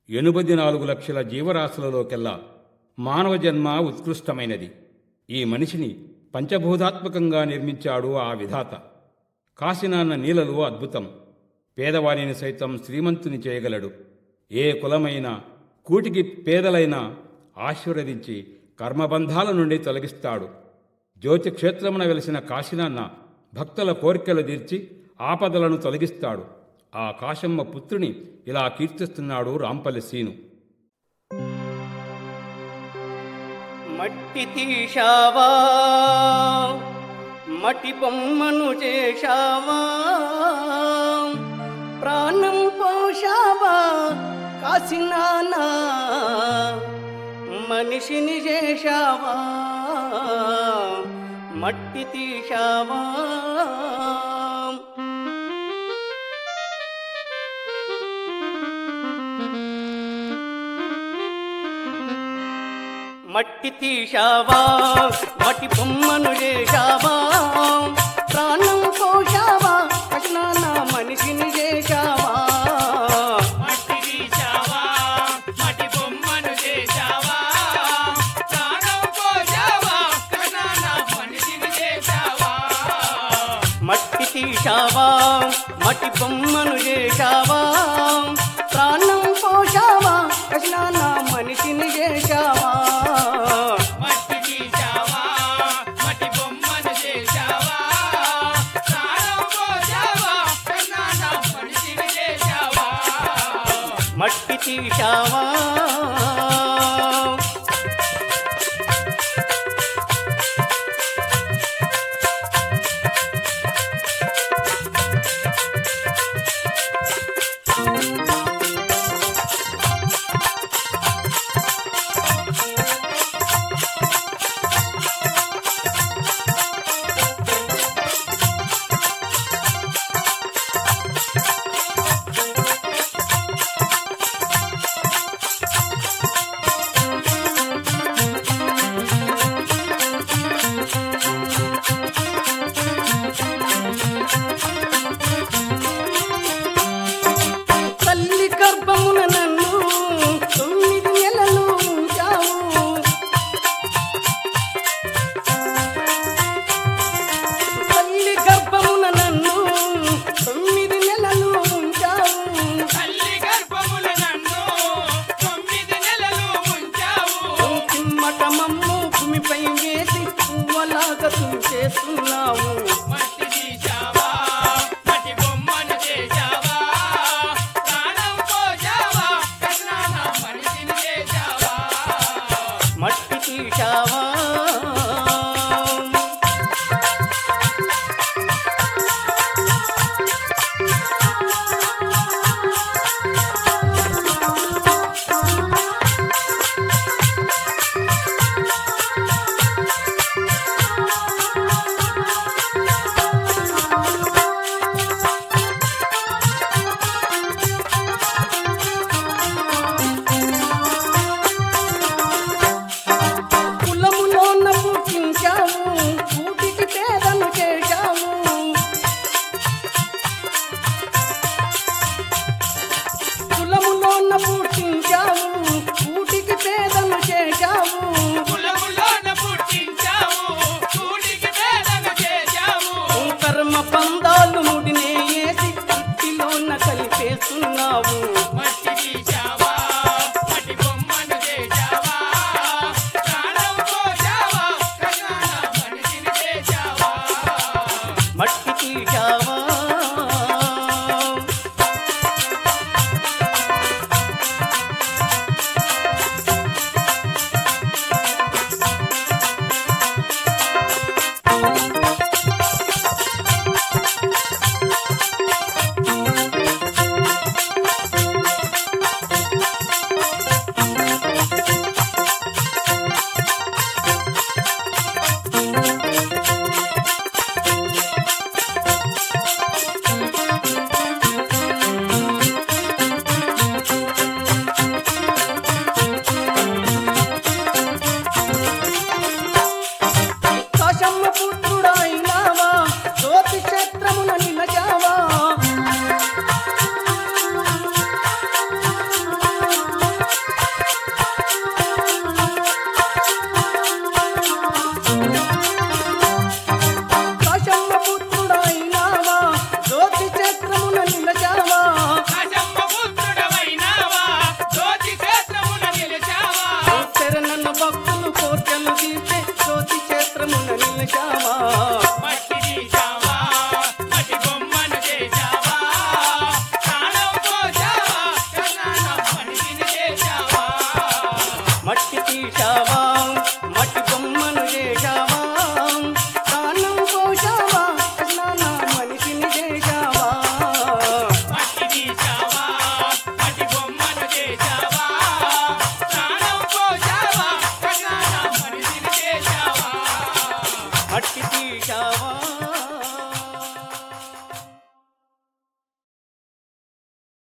ఎనుబది నాలుగు లక్షల జీవరాశులలోకెల్లా మానవ జన్మ ఉత్కృష్టమైనది ఈ మనిషిని పంచభూతాత్మకంగా నిర్మించాడు ఆ విధాత కాశీనాన్న నీలలు అద్భుతం పేదవారిని సైతం శ్రీమంతుని చేయగలడు ఏ కులమైనా కూటికి పేదలైనా ఆశీర్వదించి కర్మబంధాల నుండి తొలగిస్తాడు జ్యోతిక్షేత్రమున వెలిసిన కాశీనాన్న భక్తుల కోరికలు తీర్చి ఆపదలను తొలగిస్తాడు ఆ కాశమ్మ పుత్రుని ఇలా కీర్తిస్తున్నాడు రాంపల్లి సీను మట్టి తీశావా మట్టి బొమ్మను చేశావా ప్రాణం పోషావా కాసినానా మనిషిని చేశావా మట్టి తీశావా మట్టి తీశావా మట్టి బొమ్మను చేశావా ప్రాణం పోషావా కృష్ణాన మనిషిని చేశావా మట్టి తీశావా మట్టి బొమ్మను చేశావా ప్రాణం పోశావా కన్నాన మనిషిని చేశావా మట్టి తీశావా మట్టి బొమ్మను చేశావా ప్రాణం పోషావా కృష్ణాన మనిషిని చేశావా మట్టి తీశావా మట్టి బొమ్మను చేశావా ప్రాణం పోశావా కన్నాన మనిషిని చేశావా మట్టి తీశావా